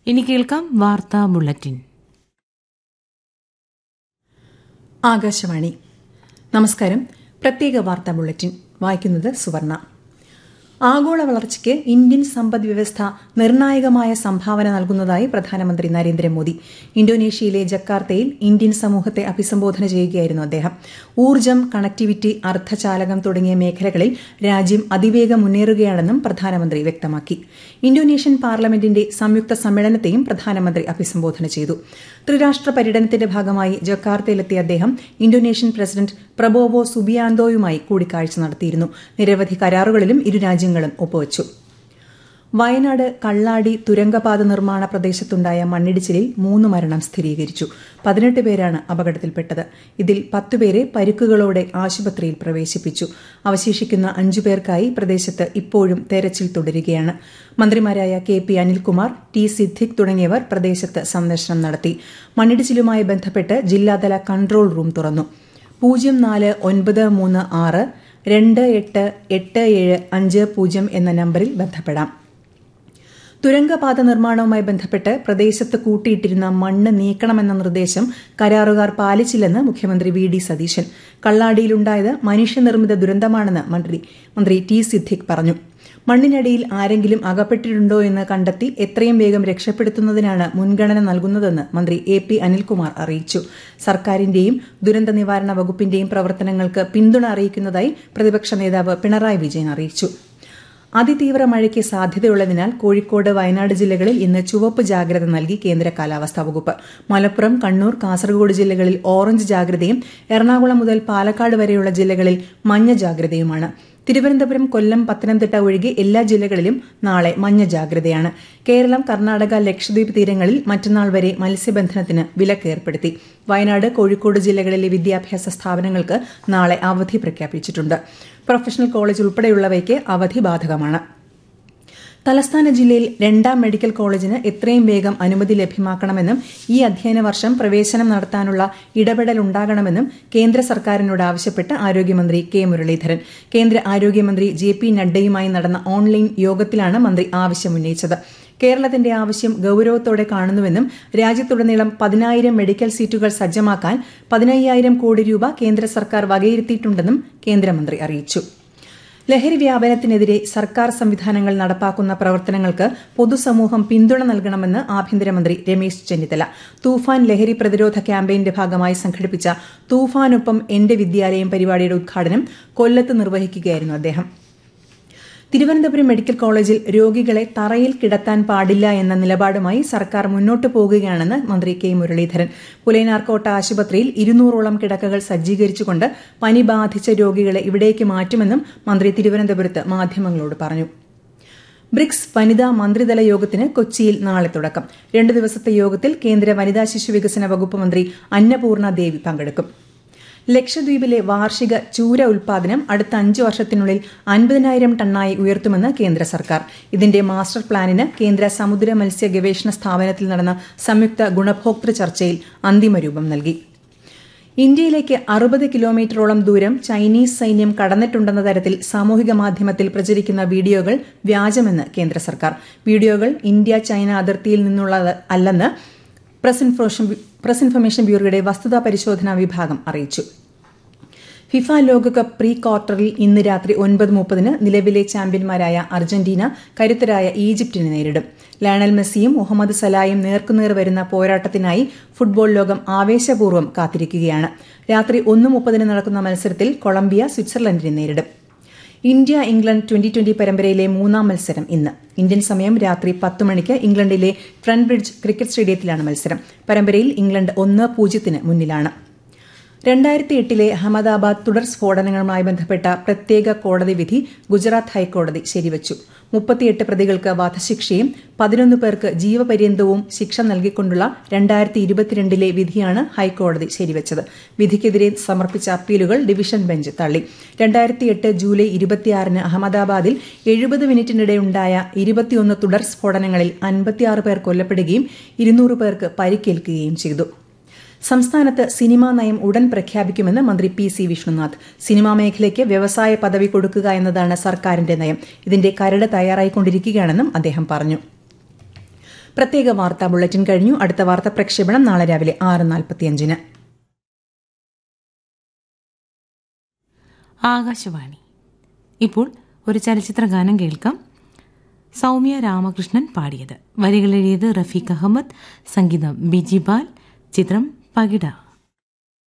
ഇനി കേൾക്കാം വാർത്താ ബുള്ളറ്റിൻ ആകാശവാണി നമസ്കാരം പ്രത്യേക വാർത്താ ബുള്ളറ്റിൻ വായിക്കുന്നത് സുവർണ ആഗോള വളർച്ചയ്ക്ക് ഇന്ത്യൻ സമ്പദ് വ്യവസ്ഥ നിർണായകമായ സംഭാവന നൽകുന്നതായി പ്രധാനമന്ത്രി നരേന്ദ്രമോദി ഇന്തോനേഷ്യയിലെ ജക്കാർത്തയിൽ ഇന്ത്യൻ സമൂഹത്തെ അഭിസംബോധന ചെയ്യുകയായിരുന്നു അദ്ദേഹം ഊർജ്ജം കണക്ടിവിറ്റി അർദ്ധചാലകം തുടങ്ങിയ മേഖലകളിൽ രാജ്യം അതിവേഗം മുന്നേറുകയാണെന്നും പ്രധാനമന്ത്രി വ്യക്തമാക്കി ഇന്തോനേഷ്യൻ പാർലമെന്റിന്റെ സംയുക്ത സമ്മേളനത്തെയും പ്രധാനമന്ത്രി അഭിസംബോധന ചെയ്തു ത്രിരാഷ്ട്ര പര്യടനത്തിന്റെ ഭാഗമായി ജക്കാർത്തയിലെത്തിയ അദ്ദേഹം ഇന്തോനേഷ്യൻ പ്രസിഡന്റ് പ്രബോവോ സുബിയാന്തോയുമായി കൂടിക്കാഴ്ച നടത്തിയിരുന്നു നിരവധി കരാറുകളിലും ഇരു രാജ്യങ്ങളും ഒപ്പുവച്ചു വയനാട് കള്ളാടി തുരങ്കപാത നിർമ്മാണ പ്രദേശത്തുണ്ടായ മണ്ണിടിച്ചിലിൽ മൂന്ന് മരണം സ്ഥിരീകരിച്ചു പതിനെട്ട് പേരാണ് അപകടത്തിൽപ്പെട്ടത് ഇതിൽ പത്തുപേരെ പരിക്കുകളോടെ ആശുപത്രിയിൽ പ്രവേശിപ്പിച്ചു അവശേഷിക്കുന്ന അഞ്ചു പേർക്കായി പ്രദേശത്ത് ഇപ്പോഴും തെരച്ചിൽ തുടരുകയാണ് മന്ത്രിമാരായ K P Anilkumar T Siddique തുടങ്ങിയവർ പ്രദേശത്ത് സന്ദർശനം നടത്തി മണ്ണിടിച്ചിലുമായി ബന്ധപ്പെട്ട് ജില്ലാതല കൺട്രോൾ റൂം തുറന്നു പൂജ്യം നാല് ഒൻപത് മൂന്ന് ആറ് രണ്ട് എട്ട് എട്ട് ഏഴ് അഞ്ച് പൂജ്യം എന്ന നമ്പറിൽ ബന്ധപ്പെടാം തുരങ്കപാത നിർമ്മാണവുമായി ബന്ധപ്പെട്ട് പ്രദേശത്ത് കൂട്ടിയിട്ടിരുന്ന മണ്ണ് നീക്കണമെന്ന നിർദ്ദേശം കരാറുകാർ പാലിച്ചില്ലെന്ന് മുഖ്യമന്ത്രി വി ഡി സതീശൻ കള്ളാടിയിലുണ്ടായത് മനുഷ്യനിർമ്മിത ദുരന്തമാണെന്ന് മന്ത്രി മന്ത്രി ടി സിദ്ദിഖ് പറഞ്ഞു മണ്ണിനടിയിൽ ആരെങ്കിലും അകപ്പെട്ടിട്ടുണ്ടോ എന്ന് കണ്ടെത്തി എത്രയും വേഗം രക്ഷപ്പെടുത്തുന്നതിനാണ് മുൻഗണന നൽകുന്നതെന്ന് മന്ത്രി എ പി അനിൽകുമാർ അറിയിച്ചു സർക്കാരിന്റെയും ദുരന്ത നിവാരണ വകുപ്പിന്റെയും പ്രവർത്തനങ്ങൾക്ക് പിന്തുണ അറിയിക്കുന്നതായി പ്രതിപക്ഷ നേതാവ് പിണറായി വിജയൻ അറിയിച്ചു അതിതീവ്ര മഴയ്ക്ക് സാധ്യതയുള്ളതിനാൽ കോഴിക്കോട് വയനാട് ജില്ലകളിൽ ഇന്ന് ചുവപ്പ് ജാഗ്രത നൽകി കേന്ദ്ര കാലാവസ്ഥാ വകുപ്പ് മലപ്പുറം കണ്ണൂർ കാസർഗോഡ് ജില്ലകളിൽ ഓറഞ്ച് ജാഗ്രതയും എറണാകുളം മുതൽ പാലക്കാട് വരെയുള്ള ജില്ലകളിൽ മഞ്ഞ ജാഗ്രതയുമാണ് തിരുവനന്തപുരം കൊല്ലം പത്തനംതിട്ട ഒഴികെ എല്ലാ ജില്ലകളിലും നാളെ മഞ്ഞ ജാഗ്രതയാണ് കേരളം കർണാടക ലക്ഷദ്വീപ് തീരങ്ങളിൽ മറ്റന്നാൾ വരെ മത്സ്യബന്ധനത്തിന് വിലക്ക് ഏർപ്പെടുത്തി വയനാട് കോഴിക്കോട് ജില്ലകളിലെ വിദ്യാഭ്യാസ സ്ഥാപനങ്ങൾക്ക് നാളെ അവധി പ്രഖ്യാപിച്ചിട്ടുണ്ട് പ്രൊഫഷണൽ കോളേജ് ഉൾപ്പെടെയുള്ളവയ്ക്ക് അവധി ബാധകമാണ് തലസ്ഥാന ജില്ലയിൽ രണ്ടാം മെഡിക്കൽ കോളേജിന് എത്രയും വേഗം അനുമതി ലഭ്യമാക്കണമെന്നും ഈ അധ്യയന വർഷം പ്രവേശനം നടത്താനുള്ള ഇടപെടൽ ഉണ്ടാകണമെന്നും കേന്ദ്ര സർക്കാരിനോട് ആവശ്യപ്പെട്ട് ആരോഗ്യമന്ത്രി കെ മുരളീധരൻ കേന്ദ്ര ആരോഗ്യമന്ത്രി ജെ പി നഡ്ഡയുമായി നടന്ന ഓൺലൈൻ യോഗത്തിലാണ് മന്ത്രി ആവശ്യമുന്നയിച്ചത് കേരളത്തിന്റെ ആവശ്യം ഗൌരവത്തോടെ കാണുന്നുവെന്നും രാജ്യത്തുടനീളം പതിനായിരം മെഡിക്കൽ സീറ്റുകൾ സജ്ജമാക്കാൻ പതിനയ്യായിരം കോടി രൂപ കേന്ദ്ര സർക്കാർ വകയിരുത്തിയിട്ടുണ്ടെന്നും കേന്ദ്രമന്ത്രി അറിയിച്ചു ലഹരി വ്യാപനത്തിനെതിരെ സർക്കാർ സംവിധാനങ്ങൾ നടപ്പാക്കുന്ന പ്രവർത്തനങ്ങൾക്ക് പൊതുസമൂഹം പിന്തുണ നൽകണമെന്ന് ആഭ്യന്തരമന്ത്രി രമേശ് ചെന്നിത്തല തൂഫാൻ ലഹരി പ്രതിരോധ ക്യാമ്പയിന്റെ ഭാഗമായി സംഘടിപ്പിച്ച തൂഫാനൊപ്പം എന്റെ വിദ്യാലയം പരിപാടിയുടെ ഉദ്ഘാടനം കൊല്ലത്ത് നിർവഹിക്കുകയായിരുന്നു അദ്ദേഹം തിരുവനന്തപുരം മെഡിക്കൽ കോളേജിൽ രോഗികളെ തറയിൽ കിടത്താൻ പാടില്ല എന്ന നിലപാടുമായി സർക്കാർ മുന്നോട്ടു പോകുകയാണെന്ന് മന്ത്രി കെ മുരളീധരൻ പുലയനാർക്കോട്ട ആശുപത്രിയിൽ ഇരുന്നൂറോളം കിടക്കകൾ സജ്ജീകരിച്ചുകൊണ്ട് പനി ബാധിച്ച രോഗികളെ ഇവിടേക്ക് മാറ്റുമെന്നും മന്ത്രി തിരുവനന്തപുരത്ത് മാധ്യമങ്ങളോട് പറഞ്ഞു ബ്രിക്സ് വനിതാ മന്ത്രിതല യോഗത്തിന് കൊച്ചിയിൽ നാളെ തുടക്കം രണ്ടു ദിവസത്തെ യോഗത്തിൽ കേന്ദ്ര വനിതാ ശിശു വികസന വകുപ്പ് മന്ത്രി അന്നപൂർണ ദേവി പങ്കെടുക്കും ലക്ഷദ്വീപിലെ വാർഷിക ചൂര ഉൽപാദനം അടുത്ത അഞ്ചു വർഷത്തിനുള്ളിൽ അൻപതിനായിരം ടണ്ണായി ഉയർത്തുമെന്ന് കേന്ദ്ര സർക്കാർ ഇതിന്റെ മാസ്റ്റർ പ്ലാനിന് കേന്ദ്ര സമുദ്ര മത്സ്യ ഗവേഷണ സ്ഥാപനത്തിൽ നടന്ന സംയുക്ത ഗുണഭോക്തൃ ചർച്ചയിൽ അന്തിമരൂപം നൽകി ഇന്ത്യയിലേക്ക് അറുപത് കിലോമീറ്ററോളം ദൂരം ചൈനീസ് സൈന്യം കടന്നിട്ടുണ്ടെന്ന തരത്തിൽ സാമൂഹിക മാധ്യമത്തിൽ പ്രചരിക്കുന്ന വീഡിയോകൾ വ്യാജമെന്ന് കേന്ദ്ര സർക്കാർ വീഡിയോകൾ ഇന്ത്യ ചൈന അതിർത്തിയിൽ നിന്നുള്ളത് അല്ലെന്ന് പ്രസ് ഇൻഫർമേഷൻ ബ്യൂറോയുടെ വസ്തുതാ പരിശോധനാ വിഭാഗം അറിയിച്ചു ഫിഫ ലോകകപ്പ് പ്രീ ക്വാർട്ടറിൽ ഇന്ന് രാത്രി ഒൻപത് മുപ്പതിന് നിലവിലെ ചാമ്പ്യന്മാരായ അർജന്റീന കരുത്തരായ ഈജിപ്തിനെ നേരിടും ലയണൽ മെസ്സിയും മുഹമ്മദ് സലായും നേർക്കുനേർ വരുന്ന പോരാട്ടത്തിനായി ഫുട്ബോൾ ലോകം ആവേശപൂർവ്വം കാത്തിരിക്കുകയാണ് രാത്രി ഒന്ന് മുപ്പതിന് നടക്കുന്ന മത്സരത്തിൽ കൊളംബിയ സ്വിറ്റ്സർലൻഡിനെ നേരിടും ഇന്ത്യ ഇംഗ്ലണ്ട് ട്വന്റി ട്വന്റി പരമ്പരയിലെ മൂന്നാം മത്സരം ഇന്ന് ഇന്ത്യൻ സമയം രാത്രി പത്ത് മണിക്ക് ഇംഗ്ലണ്ടിലെ ട്രൺബ്രിഡ്ജ് ക്രിക്കറ്റ് സ്റ്റേഡിയത്തിലാണ് മത്സരം പരമ്പരയിൽ ഇംഗ്ലണ്ട് ഒന്ന് പൂജ്യത്തിന് മുന്നിലാണ് രണ്ടായിരത്തി എട്ടിലെ അഹമ്മദാബാദ് തുടർ സ്ഫോടനങ്ങളുമായി ബന്ധപ്പെട്ട പ്രത്യേക കോടതി വിധി ഗുജറാത്ത് ഹൈക്കോടതി ശരിവച്ചു മുപ്പത്തിയെട്ട് പ്രതികൾക്ക് വധശിക്ഷയും പതിനൊന്ന് പേർക്ക് ജീവപര്യന്തവും ശിക്ഷ നൽകിക്കൊണ്ടുള്ള രണ്ടായിരത്തി ഇരുപത്തിരണ്ടിലെ വിധിയാണ് ഹൈക്കോടതി ശരിവച്ചത് വിധിക്കെതിരെ സമർപ്പിച്ച അപ്പീലുകൾ ഡിവിഷൻ ബെഞ്ച് തള്ളി രണ്ടായിരത്തിയെട്ട് ജൂലൈ ഇരുപത്തിയാറിന് അഹമ്മദാബാദിൽ എഴുപത് മിനിറ്റിനിടെയുണ്ടായ ഇരുപത്തിയൊന്ന് തുടർ സ്ഫോടനങ്ങളിൽ അൻപത്തിയാറ് പേർ കൊല്ലപ്പെടുകയും ഇരുന്നൂറ് പേർക്ക് പരിക്കേൽക്കുകയും ചെയ്തു സംസ്ഥാനത്ത് സിനിമാ നയം ഉടൻ പ്രഖ്യാപിക്കുമെന്ന് മന്ത്രി പി സി വിഷ്ണുനാഥ് സിനിമാ മേഖലയ്ക്ക് വ്യവസായ പദവി കൊടുക്കുക എന്നതാണ് സർക്കാരിന്റെ നയം ഇതിന്റെ കരട് തയ്യാറായിക്കൊണ്ടിരിക്കുകയാണെന്നും അദ്ദേഹം പറഞ്ഞു പ്രത്യേക വാർത്താ ബുള്ളറ്റിൻ കഴിഞ്ഞു അടുത്ത വാർത്താ പ്രക്ഷേപണം നാളെ രാവിലെ ആറ് നാൽപ്പത്തിയഞ്ചിന് ആകാശവാണി ഇപ്പോൾ ഒരു ചലച്ചിത്ര ഗാനം കേൾക്കാം സൗമ്യ രാമകൃഷ്ണൻ പാടിയത് വരികളെഴുതിയത് റഫീഖ് അഹമ്മദ് സംഗീതം ബിജി ബാൽ ചിത്രം പകിട